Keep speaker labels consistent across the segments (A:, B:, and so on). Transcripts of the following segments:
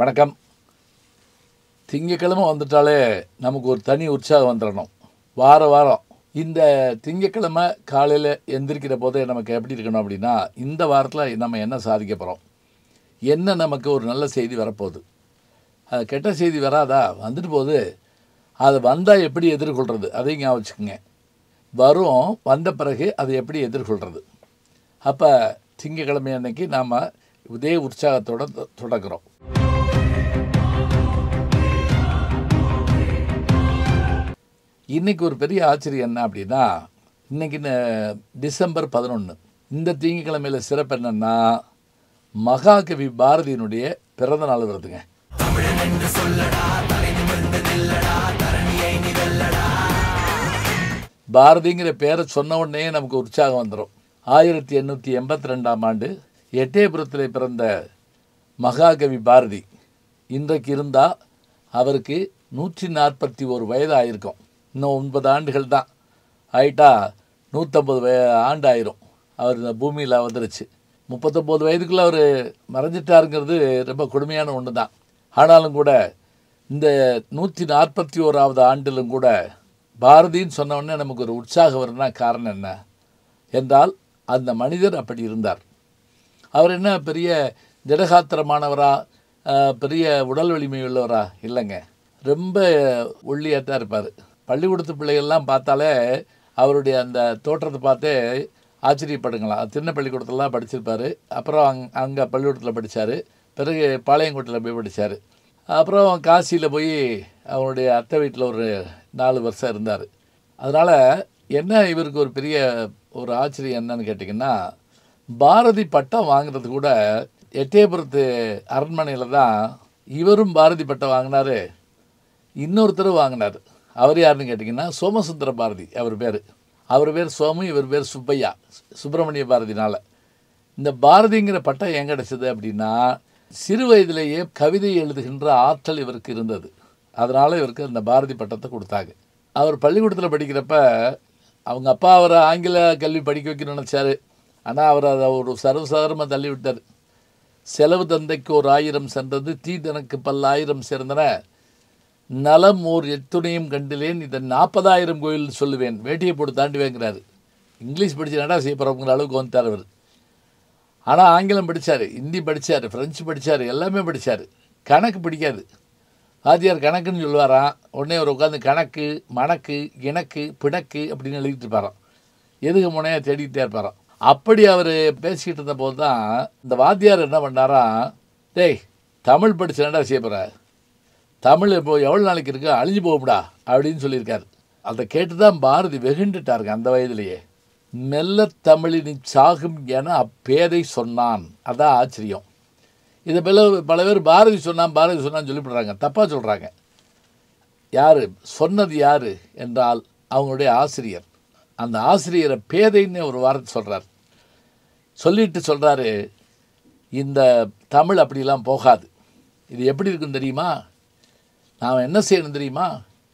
A: வணக்கம் திங்கக்கிழமை வந்துட்டாலே நமக்கு ஒரு தனி உற்சாகம் வந்துடணும் வார வாரம் இந்த திங்கக்கிழமை காலையில் எந்திரிக்கிற போதே நமக்கு எப்படி இருக்கணும் அப்படின்னா இந்த வாரத்தில் நம்ம என்ன சாதிக்க போகிறோம் என்ன நமக்கு ஒரு நல்ல செய்தி வரப்போகுது அது கெட்ட செய்தி வராதா வந்துட்டு போகுது அது வந்தால் எப்படி எதிர்கொள்கிறது அதையும் ஞாபகம் வச்சுக்கோங்க வரும் வந்த பிறகு அதை எப்படி எதிர்கொள்கிறது அப்போ திங்கக்கிழமை அன்னைக்கு நாம் இதே உற்சாகத்தோட தொ- தொடங்குறோம் இன்னைக்கு ஒரு பெரிய ஆச்சரியம் என்ன அப்படின்னா இன்னைக்கு ந- டிசம்பர் பதினொன்று இந்த திங்கக்கிழமையில் சிறப்பு என்னன்னா மகாகவி பாரதியினுடைய பிறந்த நாள் வருதுங்க பாரதிங்கிற பேரை சொன்ன உடனே நமக்கு உற்சாகம் வந்துடும் ஆயிரத்தி எண்ணூற்றி எண்பத்தி ரெண்டாம் ஆண்டு எட்டயபுரத்தில் பிறந்த மகாகவி பாரதி இன்றைக்கு இருந்தால் அவருக்கு நூற்றி நாற்பத்தி ஒரு வயது ஆயிருக்கும் இன்னும் ஒன்பது ஆண்டுகள் தான் ஆயிட்டா நூற்றம்பது வய ஆண்டு ஆயிரும் அவர் இந்த பூமியில் வந்துருச்சு முப்பத்தொம்போது வயதுக்குள்ளே அவர் மறைஞ்சிட்டாருங்கிறது ரொம்ப கொடுமையான ஒன்று தான் ஆனாலும் கூட இந்த நூற்றி நாற்பத்தி ஓராவது ஆண்டிலும் கூட பாரதின்னு சொன்ன உடனே நமக்கு ஒரு உற்சாகம் வரும்னா காரணம் என்ன என்றால் அந்த மனிதர் அப்படி இருந்தார் அவர் என்ன பெரிய திடகாத்திரமானவரா அஹ், பெரிய உடல் வலிமை உள்ளவரா இல்லைங்க ரொம்ப ஒல்லியாக தான் இருப்பார் பள்ளிக்கூடத்து பிள்ளைகள்லாம் பார்த்தாலே அவருடைய அந்த தோற்றத்தை பார்த்தே ஆச்சரியப்படுங்களாம் சின்ன பள்ளிக்கூடத்துலலாம் படிச்சிருப்பார் அப்புறம் அங் அங்கே பள்ளிக்கூடத்தில் படித்தார் பிறகு பாளையங்கோட்டையில் போய் படித்தார் அப்புறம் காசியில் போய் அவருடைய அத்தை வீட்டில் ஒரு நாலு வருஷம் இருந்தார் அதனால் என்ன இவருக்கு ஒரு பெரிய ஒரு ஆச்சரியம் என்னன்னு கேட்டிங்கன்னா பாரதி பட்டம் வாங்குறது கூட எட்டயபுரத்து அரண்மனையில் தான் இவரும் பாரதி பட்டம் வாங்கினாரு இன்னொருத்தர் வாங்கினார் அவர் யாருன்னு கேட்டிங்கன்னா சோமசுந்தர பாரதி அவர் பேர் அவர் பேர் சோமு இவர் பேர் சுப்பையா சுப்பிரமணிய பாரதினால இந்த பாரதிங்கிற பட்டம் ஏன் கிடச்சிது அப்படின்னா சிறு வயதிலேயே கவிதை எழுதுகின்ற ஆற்றல் இவருக்கு இருந்தது அதனால் இவருக்கு அந்த பாரதி பட்டத்தை கொடுத்தாங்க அவர் பள்ளிக்கூடத்தில் படிக்கிறப்ப அவங்க அப்பா அவரை ஆங்கில கல்வி படிக்க வைக்கணும்னு நினச்சாரு ஆனால் அவர் அதை ஒரு சர்வசாதாரணமாக தள்ளி விட்டார் செலவு தந்தைக்கு ஒரு ஆயிரம் சென்றது தீ தனக்கு பல்லாயிரம் சேர்ந்தன நலம் ஓர் எத்துணையும் கண்டிலேன் இதை நாற்பதாயிரம் கோயில் சொல்லுவேன் வேட்டியை போட்டு தாண்டுவேங்கிறாரு இங்கிலீஷ் படிச்சு நடா செய்ய போகிறவங்கிற அளவுக்கு வந்துட்டார் அவர் ஆனால் ஆங்கிலம் படித்தார் ஹிந்தி படித்தார் ஃப்ரெஞ்சு படித்தார் எல்லாமே படித்தார் கணக்கு பிடிக்காது வாத்தியார் கணக்குன்னு சொல்லுவாராம் உடனே அவர் உட்காந்து கணக்கு மணக்கு இணக்கு பிணக்கு அப்படின்னு எழுதிட்டு இருப்பாராம் எதுக்கு முனையாக தேடிக்கிட்டே இருப்பாராம் அப்படி அவர் பேசிக்கிட்டு இருந்த போது தான் இந்த வாத்தியார் என்ன பண்ணாராம் டேய் தமிழ் படிச்சு என்னடா செய்ய போகிற தமிழ் இப்போ எவ்வளோ நாளைக்கு இருக்கு அழிஞ்சு போகும்டா அப்படின்னு சொல்லியிருக்காரு அதை கேட்டு தான் பாரதி வெகுண்டுட்டாருங்க அந்த வயதிலேயே மெல்ல தமிழினி சாகும் என அப்பேதை சொன்னான் அதான் ஆச்சரியம் இதை பல பல பேர் பாரதி சொன்னான் பாரதி சொன்னான்னு சொல்லிவிடுறாங்க தப்பாக சொல்கிறாங்க யார் சொன்னது யார் என்றால் அவங்களுடைய ஆசிரியர் அந்த ஆசிரியரை பேதைன்னு ஒரு வார்த்தை சொல்கிறார் சொல்லிட்டு சொல்கிறாரு இந்த தமிழ் அப்படிலாம் போகாது இது எப்படி இருக்குன்னு தெரியுமா நாம் என்ன செய்யணும் தெரியுமா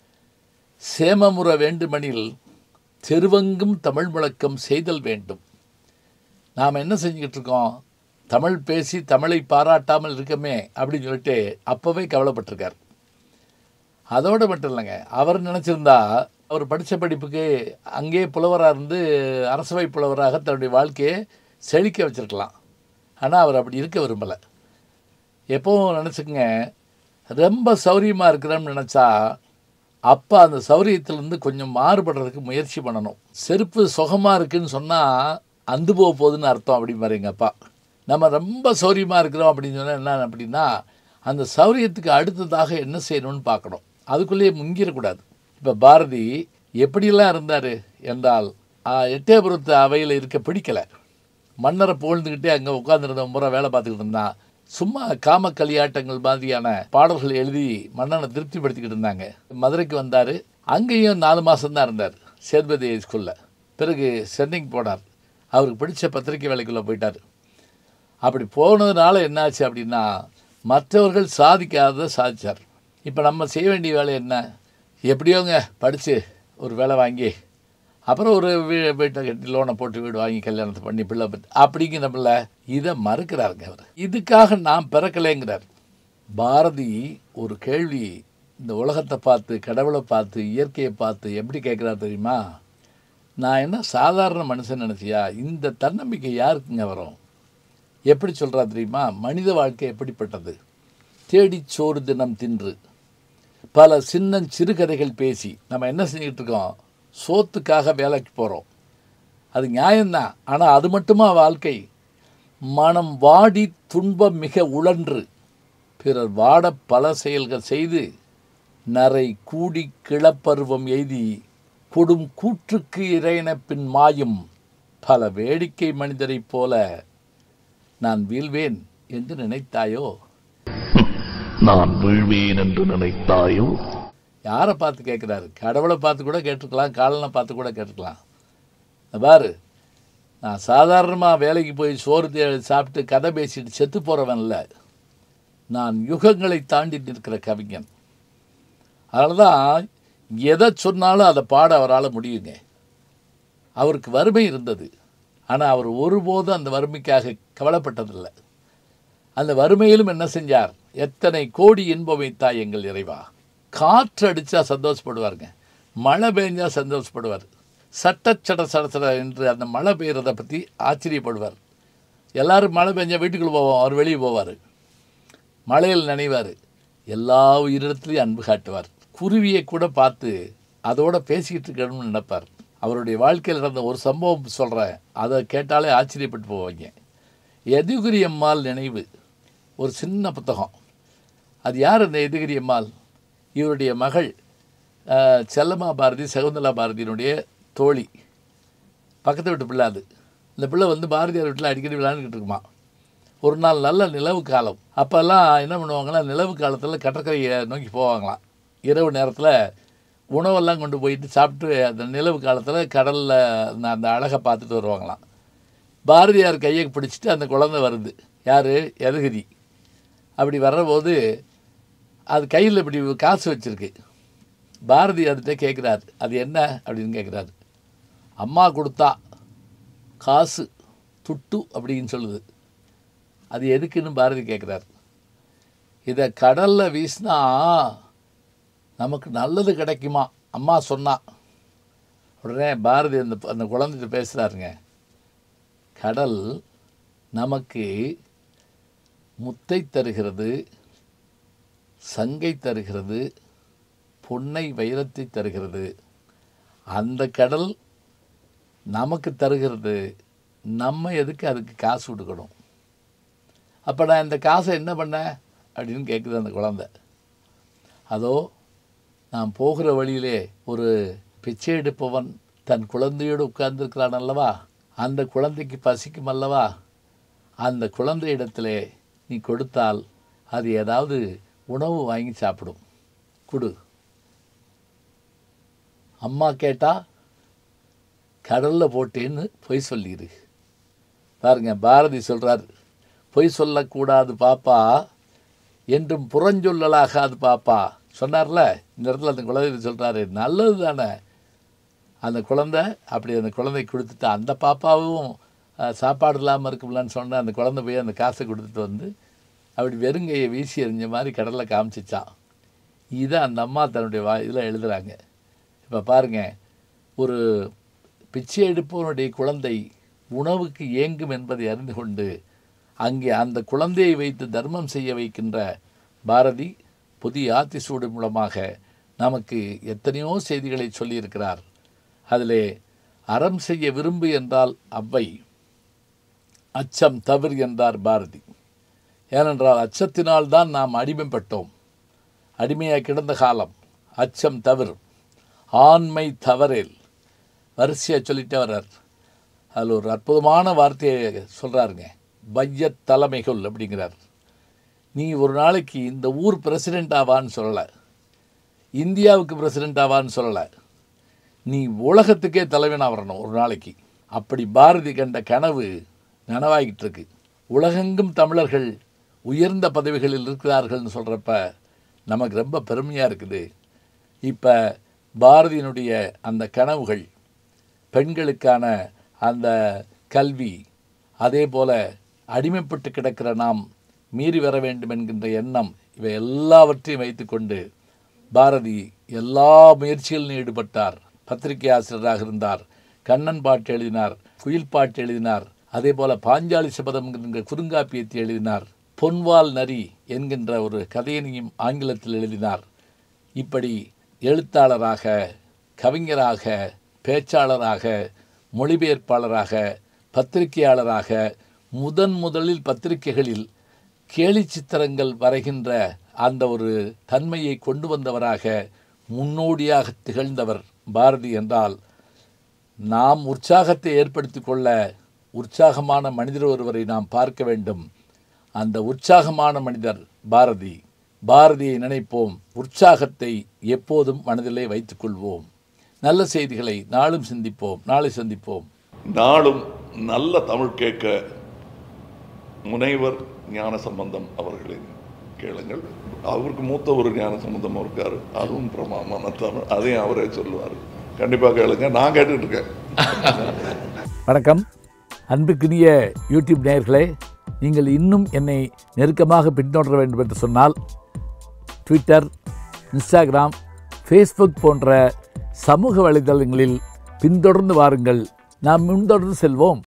A: சேமமுற வேண்டுமெனில் தெருவெங்கும் தமிழ் முழக்கம் செய்தல் வேண்டும் நாம் என்ன செஞ்சுக்கிட்டு இருக்கோம் தமிழ் பேசி தமிழை பாராட்டாமல் இருக்கமே அப்படின்னு சொல்லிட்டு அப்போவே கவலைப்பட்டிருக்கார் அதோடு மட்டும் இல்லைங்க அவர் நினச்சிருந்தா அவர் படித்த படிப்புக்கு அங்கேயே புலவராக இருந்து அரசவை புலவராக தன்னுடைய வாழ்க்கையை செழிக்க வச்சிருக்கலாம் ஆனால் அவர் அப்படி இருக்க விரும்பலை எப்பவும் நினச்சிக்கங்க ரொம்ப சௌரியமாக இருக்கிறோம்னு நினச்சா அப்போ அந்த சௌரியத்திலேருந்து கொஞ்சம் மாறுபடுறதுக்கு முயற்சி பண்ணணும் செருப்பு சுகமாக இருக்குன்னு சொன்னால் அந்து போக போகுதுன்னு அர்த்தம் அப்படிம்பாரு எங்கள் அப்பா நம்ம ரொம்ப சௌரியமாக இருக்கிறோம் அப்படின்னு சொன்னால் என்ன அப்படின்னா அந்த சௌரியத்துக்கு அடுத்ததாக என்ன செய்யணும்னு பார்க்கணும் அதுக்குள்ளேயே முங்கிடக்கூடாது இப்போ பாரதி எப்படியெல்லாம் இருந்தார் என்றால் ஆ, எட்டயபுரத்து அவையில் இருக்க பிடிக்கலை மன்னரை புகழ்ந்துக்கிட்டே அங்கே உட்காந்துருந்த முறை வேலை பார்த்துக்கிட்டு இருந்தான் சும்மா காம களியாட்டங்கள் மாதிரியான பாடல்கள் எழுதி மன்னனை திருப்திப்படுத்திக்கிட்டு இருந்தாங்க மதுரைக்கு வந்தார் அங்கேயும் நாலு மாதம்தான் இருந்தார் சேதுபதி ஸ்கூலில் பிறகு சென்னைக்கு போனார் அவருக்கு பிடிச்ச பத்திரிக்கை வேலைக்குள்ளே போயிட்டார் அப்படி போனதுனால என்னாச்சு அப்படின்னா மற்றவர்கள் சாதிக்காததை சாதிச்சார் இப்போ நம்ம செய்ய வேண்டிய வேலை என்ன எப்படியோங்க படித்து ஒரு வேலை வாங்கி அப்புறம் ஒரு வீ வீட்டை கட்டி லோனை போட்டு வீடு வாங்கி கல்யாணத்தை பண்ணி பிள்ளை பெற்று அப்படிங்கிறப்பில்ல இதை மறுக்கிறாருங்க அவர் இதுக்காக நான் பிறக்கலைங்கிறார் பாரதி ஒரு கேள்வி இந்த உலகத்தை பார்த்து கடவுளை பார்த்து இயற்கையை பார்த்து எப்படி கேட்குறாரு தெரியுமா நான் என்ன சாதாரண மனுஷன் நினச்சியா இந்த தன்னம்பிக்கை யாருக்குங்க வரும் எப்படி சொல்கிறா தெரியுமா மனித வாழ்க்கை எப்படிப்பட்டது தேடிச் சோறு தினம் தின்று பல சின்ன சிறுகதைகள் பேசி நம்ம என்ன செஞ்சுக்கிட்டு இருக்கோம் சோத்துக்காக வேலைக்கு போகிறோம் அது நியாயம்தான் ஆனால் அது மட்டுமா வாழ்க்கை மனம் வாடி துன்பம் மிக உழன்று பிறர் வாட பல செயல்கள் செய்து நரை கூடி கிளப்பருவம் எய்தி கொடும் கூற்றுக்கு இறையன பின் மாயும் பல வேடிக்கை மனிதரைப் போல நான் வீழ்வேன் என்று நினைத்தாயோ
B: நான் வீழ்வேன் என்று நினைத்தாயோ
A: யாரை பார்த்து கேட்குறாரு கடவுளை பார்த்து கூட கேட்டிருக்கலாம் காலனை பார்த்து கூட கேட்டிருக்கலாம் இந்த பாரு நான் சாதாரணமாக வேலைக்கு போய் சோறு தே- சாப்பிட்டு கதை பேசிட்டு செத்து போகிறவன் இல்லை நான் யுகங்களை தாண்டி நிற்கிற கவிஞன் அதனால தான் எதை சொன்னாலும் அதை பாட அவரால் முடியுங்க அவருக்கு வறுமை இருந்தது ஆனால் அவர் ஒருபோதும் அந்த வறுமைக்காக கவலைப்பட்டதில்லை அந்த வறுமையிலும் என்ன செஞ்சார் எத்தனை கோடி இன்பம் வைத்தாய் எங்கள் இறைவா காற்று அடித்தா சந்தோஷப்படுவாருங்க மழை பெஞ்சா சந்தோஷப்படுவார் சட்ட சட சட சட என்று அந்த மழை பெய்கிறத பற்றி ஆச்சரியப்படுவார் எல்லாரும் மழை பெஞ்சா வீட்டுக்குள்ளே போவோம் அவர் வெளியே போவார் மழையில் நினைவார் எல்லா உயிரிடத்துலையும் அன்பு காட்டுவார் குருவியை கூட பார்த்து அதோட பேசிக்கிட்டு இருக்கணும்னு நினைப்பார் அவருடைய வாழ்க்கையில் நடந்த ஒரு சம்பவம் சொல்கிறேன் அதை கேட்டாலே ஆச்சரியப்பட்டு போவாங்க எதுகுரி அம்மாள் நினைவு ஒரு சின்ன புத்தகம் அது யார் அந்த எதுகிரி அம்மாள் இவருடைய மகள் அஹ், செல்லம்மா பாரதி சகுந்தலா பாரதியினுடைய தோழி பக்கத்து வீட்டு பிள்ளை அது இந்த பிள்ளை வந்து பாரதியார் வீட்டில் அடிக்கடி விளையாண்டுக்கிட்டு இருக்குமா ஒரு நாள் நல்ல நிலவு காலம் அப்போல்லாம் என்ன பண்ணுவாங்கன்னா நிலவு காலத்தில் கடற்கரையை நோக்கி போவாங்களாம் இரவு நேரத்தில் உணவெல்லாம் கொண்டு போயிட்டு சாப்பிட்டு அந்த நிலவு காலத்தில் கடலில் அந்த அழகை பார்த்துட்டு வருவாங்களாம் பாரதியார் கையை பிடிச்சிட்டு அந்த குழந்தை வருது யார் எதகிரி அப்படி வர்றபோது அது கையில் இப்படி காசு வச்சுருக்கு பாரதி அதுகிட்ட கேட்குறாரு அது என்ன அப்படின்னு கேட்குறாரு அம்மா கொடுத்தா காசு துட்டு அப்படின்னு சொல்லுது அது எதுக்குன்னு பாரதி கேட்குறாரு இதை கடலில் வீசினா நமக்கு நல்லது கிடைக்குமா அம்மா சொன்னா உடனே பாரதி அந்த அந்த குழந்தைகிட்ட பேசுகிறாருங்க கடல் நமக்கு முத்தை தருகிறது சங்கை தருகிறது பொன்னை வைரத்தை தருகிறது அந்த கடல் நமக்கு தருகிறது நம்ம எதுக்கு அதுக்கு காசு கொடுக்கணும் அப்போ நான் இந்த காசை என்ன பண்ணேன் அப்படின்னு கேட்குது அந்த குழந்தை அதோ நான் போகிற வழியிலே ஒரு பிச்சை எடுப்பவன் தன் குழந்தையோடு உட்கார்ந்திருக்கிறான் அல்லவா அந்த குழந்தைக்கு பசிக்கும் அல்லவா அந்த குழந்தை இடத்திலே நீ கொடுத்தால் அது ஏதாவது உணவு வாங்கி சாப்பிடும் கொடு அம்மா கேட்டா கடலில் போட்டேன்னு பொய் சொல்லிடு பாருங்க பாரதி சொல்றார் பொய் சொல்லக்கூடாது பாப்பா என்றும் புறஞ்சொல்லலாகாது பாப்பா சொன்னார்ல இந்த இடத்துல அந்த குழந்தை சொல்றாரு நல்லது தானே அந்த குழந்தை அப்படி அந்த குழந்தை கொடுத்துட்டு அந்த பாப்பாவும் அஹ், சாப்பாடு இல்லாமல் இருக்கும்லான்னு சொன்ன அந்த குழந்தை போய் அந்த காசை கொடுத்துட்டு வந்து அப்படி வெறுங்கையை வீசி எறிஞ்ச மாதிரி கடலில் காமிச்சிச்சான் இதை அந்த அம்மா தன்னுடைய வா இதில் எழுதுகிறாங்க இப்போ பாருங்க ஒரு பிச்சை எடுப்பவனுடைய குழந்தை உணவுக்கு ஏங்கும் என்பதை அறிந்து கொண்டு அங்கே அந்த குழந்தையை வைத்து தர்மம் செய்ய வைக்கின்ற பாரதி புதிய ஆத்திசூடு மூலமாக நமக்கு எத்தனையோ செய்திகளை சொல்லியிருக்கிறார் அதிலே அறம் செய்ய விரும்பு என்றால் அவ்வை அச்சம் தவிர் என்றார் பாரதி ஏனென்றால் அச்சத்தினால் தான் நாம் அடிமைப்பட்டோம் அடிமையாக கிடந்த காலம் அச்சம் தவிர ஆண்மை தவறேல் வரிசையாக சொல்லிட்டே வர்றார் அதில் ஒரு அற்புதமான வார்த்தையை சொல்கிறாருங்க பையத் தலைமைகள் அப்படிங்கிறார் நீ ஒரு நாளைக்கு இந்த ஊர் பிரசிடெண்ட் ஆவான்னு சொல்லலை இந்தியாவுக்கு பிரசிடெண்ட் ஆவான்னு சொல்லலை நீ உலகத்துக்கே தலைவனாக வரணும் ஒரு நாளைக்கு அப்படி பாரதி கண்ட கனவு நனவாகிட்டு இருக்கு உலகெங்கும் தமிழர்கள் உயர்ந்த பதவிகளில் இருக்கிறார்கள்னு சொல்கிறப்ப நமக்கு ரொம்ப பெருமையாக இருக்குது இப்போ பாரதியினுடைய அந்த கனவுகள் பெண்களுக்கான அந்த கல்வி அதே போல அடிமைப்பட்டு கிடக்கிற நாம் மீறி வர வேண்டும் என்கின்ற எண்ணம் இவை எல்லாவற்றையும் வைத்துக்கொண்டு பாரதி எல்லா முயற்சிகளிலும் ஈடுபட்டார் பத்திரிகை ஆசிரியராக இருந்தார் கண்ணன் பாட்டு எழுதினார் குயில் பாட்டு எழுதினார் அதே போல பாஞ்சாலி சபதம் என்கிற குறுங்காப்பியத்தை எழுதினார் பொன்வால் நரி என்கின்ற ஒரு கதையினையும் ஆங்கிலத்தில் எழுதினார் இப்படி எழுத்தாளராக கவிஞராக பேச்சாளராக மொழிபெயர்ப்பாளராக பத்திரிகையாளராக முதன் முதலில் பத்திரிகைகளில் கேலி சித்திரங்கள் வரைகின்ற அந்த ஒரு தன்மையை கொண்டு வந்தவராக முன்னோடியாக திகழ்ந்தவர் பாரதி என்றால் நாம் உற்சாகத்தை ஏற்படுத்தி கொள்ள உற்சாகமான மனிதர் ஒருவரை நாம் பார்க்க வேண்டும் அந்த உற்சாகமான மனிதர் பாரதி பாரதியை நினைப்போம் உற்சாகத்தை எப்போதும் மனதிலே வைத்துக்கொள்வோம் நல்ல செய்திகளை நாளும் சிந்திப்போம் நாளை சந்திப்போம்
B: நாளும் நல்ல தமிழ் கேட்க முனைவர் ஞான சம்பந்தம் அவர்களின் கேளுங்கள் அவருக்கு மூத்த ஒரு ஞான சம்பந்தம் இருக்காரு அதுவும் பிரமாமான தமிழ் அதையும் அவரே சொல்லுவார் கண்டிப்பாக கேளுங்க நான் கேட்டுட்டு இருக்கேன்
A: வணக்கம் அன்புக்குரிய யூடியூப் நேயர்களே நீங்கள் இன்னும் என்னை நெருக்கமாக பின்தொடர வேண்டும் என்று சொன்னால் ட்விட்டர் இன்ஸ்டாகிராம் ஃபேஸ்புக் போன்ற சமூக வலைதளங்களில் பின்தொடர்ந்து வாருங்கள் நாம் முன்தொடர்ந்து செல்வோம்